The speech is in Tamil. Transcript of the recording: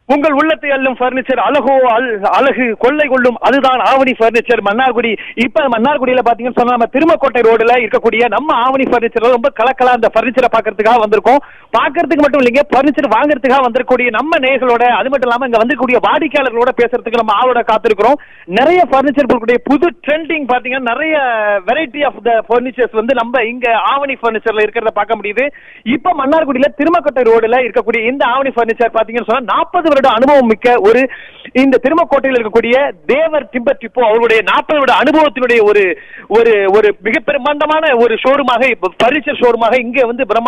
உங்கள் உள்ளத்தை அள்ளும் பர்னிச்சர் அழகோ அல்- அழகு கொள்ளை கொள்ளும் அதுதான் ஆவணி பர்னிச்சர் மன்னார்குடி இப்ப மன்னார்குடியில பாத்தீங்கன்னு சொன்னா நம்ம திருமக்கோட்டை ரோடுல இருக்கக்கூடிய நம்ம ஆவணி பர்னிச்சர் ரொம்ப கலக்கலா அந்த பர்னிச்சரை பாக்குறதுக்காக வந்திருக்கோம் பாக்குறதுக்கு மட்டும் இல்லைங்க பர்னிச்சர் வாங்குறதுக்காக வந்திருக்கக்கூடிய நம்ம நேயர்களோட அது மட்டும் இல்லாம இங்க வந்திருக்கக்கூடிய வாடிக்கையாளர்களோட பேசுறதுக்கு நம்ம ஆளோட காத்திருக்கிறோம் நிறைய பர்னிச்சர் பொருட்களுடைய புது ட்ரெண்டிங் பாத்தீங்கன்னா நிறைய வெரைட்டி ஆஃப் த பர்னிச்சர்ஸ் வந்து நம்ம இங்க ஆவணி பர்னிச்சர்ல இருக்கிறத பார்க்க முடியுது இப்ப மன்னார்குடியில திருமக்கோட்டை ரோடுல இருக்கக்கூடிய இந்த ஆவணி பர்னிச்சர் பாத்தீங்கன்னு சொன்னா நாற்பது வருட அனுபவம் மிக்க ஒரு இந்த திருமக்கோட்டையில் இருக்கக்கூடிய தேவர் டிம்பர் டிப்போ அவருடைய நாற்பது வருட அனுபவத்தினுடைய ஒரு ஒரு ஒரு மிக பிரம்மாண்டமான ஒரு ஷோரூமாக பர்னிச்சர் ஷோரூமாக இங்க வந்து பிரம்மா